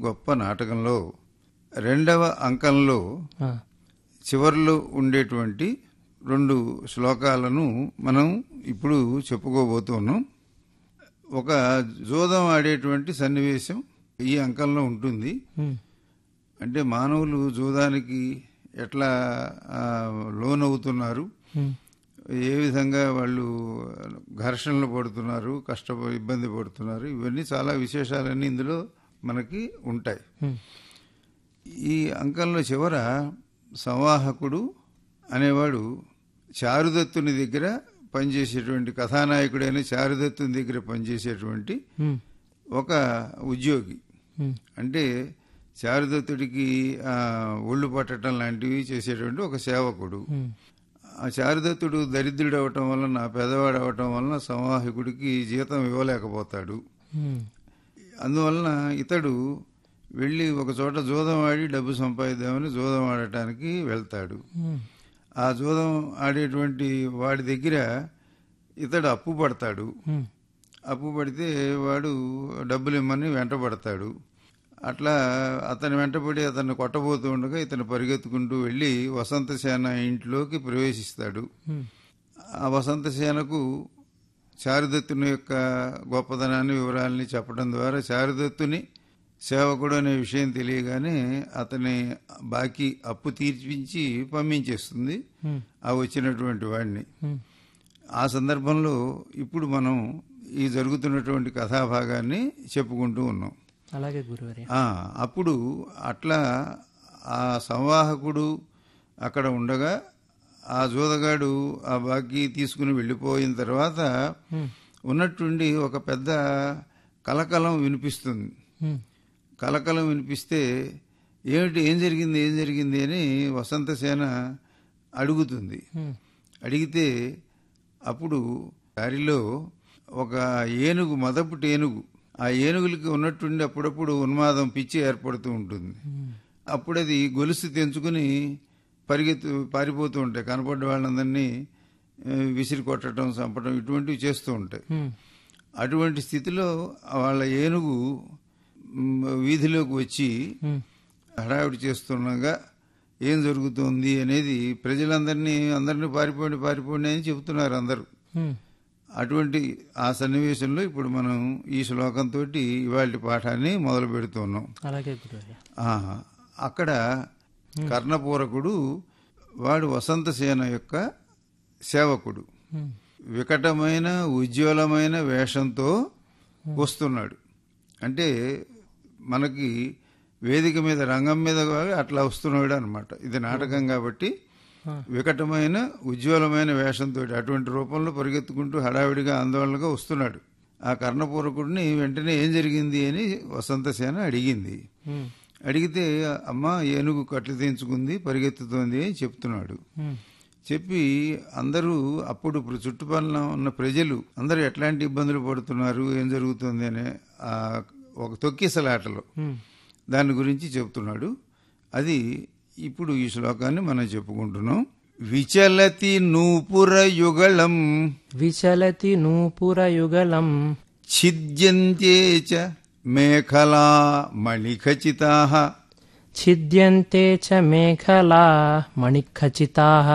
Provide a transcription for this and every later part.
గొప్ప నాటకంలో రెండవ అంకంలో ఆ, చివర్లో ఉండేటువంటి రెండు శ్లోకాలను మనం ఇప్పుడు చెప్పుకోబోతున్నాం ఒక జోదం ఆడేటువంటి సన్నివేశం ఈ అంకంలో ఉంటుంది ఉమ్, అంటే మానవులు జూదానికి ఎట్లా ఆ, లోనవుతున్నారు ఉమ్, ఏ విధంగా వాళ్ళు ఘర్షణలు పడుతున్నారు కష్ట ఇబ్బంది పడుతున్నారు ఇవన్నీ చాలా విశేషాలన్నీ ఇందులో మనకి ఉంటాయి ఉమ్, ఈ అంకంలో చివర సంవాహకుడు అనేవాడు చారుదత్తుని దగ్గర పనిచేసేటువంటి కథానాయకుడైన చారుదత్తుని దగ్గర పనిచేసేటువంటి ఉమ్, ఒక ఉద్యోగి ఉమ్, అంటే చారుదత్తుడికి ఆ, ఒళ్ళు పట్టడం లాంటివి చేసేటువంటి ఒక సేవకుడు ఉమ్, ఆ చారుదత్తుడు దరిద్రుడు అవటం వలన పేదవాడు అవటం వలన సంవాహకుడికి జీతం ఇవ్వలేకపోతాడు ఉమ్, అందువలన ఇతడు వెళ్ళి ఒక చోట జూదం ఆడి డబ్బు సంపాదిద్దామని జూదం ఆడటానికి వెళ్తాడు ఉమ్, ఆ జూదం ఆడేటువంటి వాడి దగ్గర ఇతడు అప్పు పడతాడు ఉమ్, అప్పు పడితే వాడు డబ్బులు ఇమ్మని వెంటబడతాడు అట్లా అతని వెంటబడి అతన్ని కొట్టబోతూ ఉండగా ఇతను పరిగెత్తుకుంటూ వెళ్ళి వసంతసేన ఇంట్లోకి ప్రవేశిస్తాడు ఉమ్, ఆ వసంతసేనకు చారుదత్తుని యొక్క గొప్పతనాన్ని వివరాలని చెప్పడం ద్వారా చారుదత్తుని సేవకుడు అనే విషయం తెలియగానే అతని బాకీ అప్పు తీర్పించి పంపించేస్తుంది ఉమ్, ఆ వచ్చినటువంటి వాడిని ఉమ్, ఆ సందర్భంలో ఇప్పుడు మనం ఈ జరుగుతున్నటువంటి కథాభాగాన్ని చెప్పుకుంటూ ఉన్నాం అలాగే గురువర్య ఆ, అప్పుడు అట్లా ఆ సంవాహకుడు అక్కడ ఉండగా ఆ జోదగాడు ఆ బాకీ తీసుకుని వెళ్ళిపోయిన తర్వాత ఉమ్, ఉన్నట్టుండి ఒక పెద్ద కలకలం వినిపిస్తుంది ఉమ్, కలకలం వినిపిస్తే ఏమిటి ఏం జరిగింది ఏం జరిగింది అని వసంతసేన అడుగుతుంది ఉమ్, అడిగితే అప్పుడు దారిలో ఒక ఏనుగు మదపుటి ఏనుగు ఆ ఏనుగులకి ఉన్నట్టుండి అప్పుడప్పుడు ఉన్మాదం పిచ్చి ఏర్పడుతూ ఉంటుంది ఉమ్, అప్పుడు అది గొలుసు తెంచుకుని పరిగెత్తు పారిపోతూ ఉంటాయి కనపడ్డ వాళ్ళందరినీ ఆ, విసిరి కొట్టడం చంపడం ఇటువంటివి చేస్తూ ఉంటాయి ఉమ్, అటువంటి స్థితిలో వాళ్ళ ఏనుగు మ్, వీధిలోకి వచ్చి ఉమ్, హడావిడి చేస్తుండగా ఏం జరుగుతోంది అనేది ప్రజలందరినీ అందరినీ పారిపోండి పారిపోండి అని చెబుతున్నారు అందరూ ఉమ్, అటువంటి ఆ సన్నివేశంలో ఇప్పుడు మనం ఈ శ్లోకంతో ఇవాళ పాఠాన్ని మొదలు పెడుతున్నాం అలాగే గురువర్య ఆ, అక్కడ కర్ణపూరకుడు వాడు వసంతసేన యొక్క సేవకుడు ఉమ్, వికటమైన ఉజ్వలమైన వేషంతో వస్తున్నాడు అంటే మనకి వేదిక మీద రంగం మీద కూడా అట్లా వస్తున్నాడు అనమాట ఇది నాటకం కాబట్టి ఆ. వికటమైన ఉజ్వలమైన వేషంతో అటువంటి రూపంలో పరిగెత్తుకుంటూ హడావిడిగా ఆందోళనగా వస్తున్నాడు ఆ కర్ణపూరకుడిని వెంటనే ఏం జరిగింది అని వసంతసేన అడిగింది ఉమ్, అడిగితే అమ్మ ఏనుగు కట్లు తెంచుకుంది పరిగెత్తుతోంది అని చెప్తున్నాడు ఉమ్, చెప్పి అందరూ అప్పుడు ఇప్పుడు చుట్టుపక్కల ఉన్న ప్రజలు అందరూ ఎట్లాంటి ఇబ్బందులు పడుతున్నారు ఏం జరుగుతుంది అనే ఆ ఒక తొక్కిసలాటలో ఉమ్, దాని గురించి చెప్తున్నాడు అది ఇప్పుడు ఈ శ్లోకాన్ని మనం చెప్పుకుంటున్నాం విచలతి నూపుర యుగళం విచలతి నూపురయుగలం ఛిద్యంతే చ మేఖలా మణిఖచితా ఛిద్యంతే చ మేఖలా మణిఖచితాః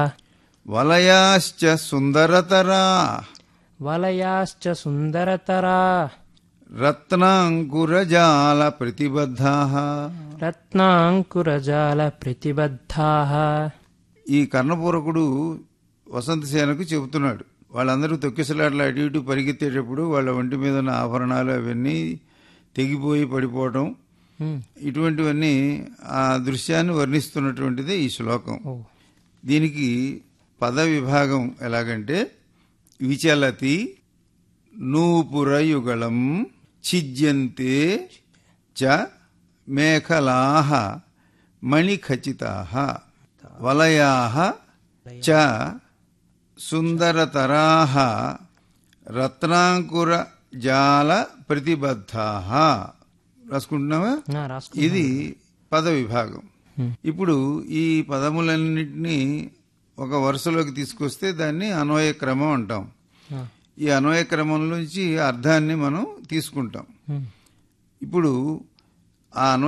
వలయాశ్చ సుందరతరా వలయాశ్చ సుందరతరా రత్నాంకురజాల ప్రతిబద్ధా రత్నాంకురజాల ప్రతిబద్ధాః ఈ కర్ణపూరకుడు వసంతసేనకు చెబుతున్నాడు వాళ్ళందరూ తొక్కిసలాట్లు అటు ఇటు పరిగెత్తేటప్పుడు వాళ్ళ ఒంటి మీద ఉన్న ఆభరణాలు అవన్నీ తెగిపోయి పడిపోవటం ఉమ్, ఇటువంటివన్నీ ఆ దృశ్యాన్ని వర్ణిస్తున్నటువంటిదే ఈ శ్లోకం ఓ దీనికి పద విభాగం ఎలాగంటే విచలతి నూపురయుగళం ఛిద్యంతే చ మేఖలా మణిఖచితా వలయా చ సుందరతరా రత్నాంకుర జాల ప్రతిబద్ధా రాసుకుంటున్నావా నా రాసుకు ఇది పద విభాగం Hmm. ఇప్పుడు ఈ పదములన్నింటినీ ఒక వరుసలోకి తీసుకొస్తే దాన్ని అన్వయ క్రమం అంటాం ఆ, ఈ అన్వయ క్రమం నుంచి అర్థాన్ని మనం తీసుకుంటాం ఉమ్, ఇప్పుడు ఆ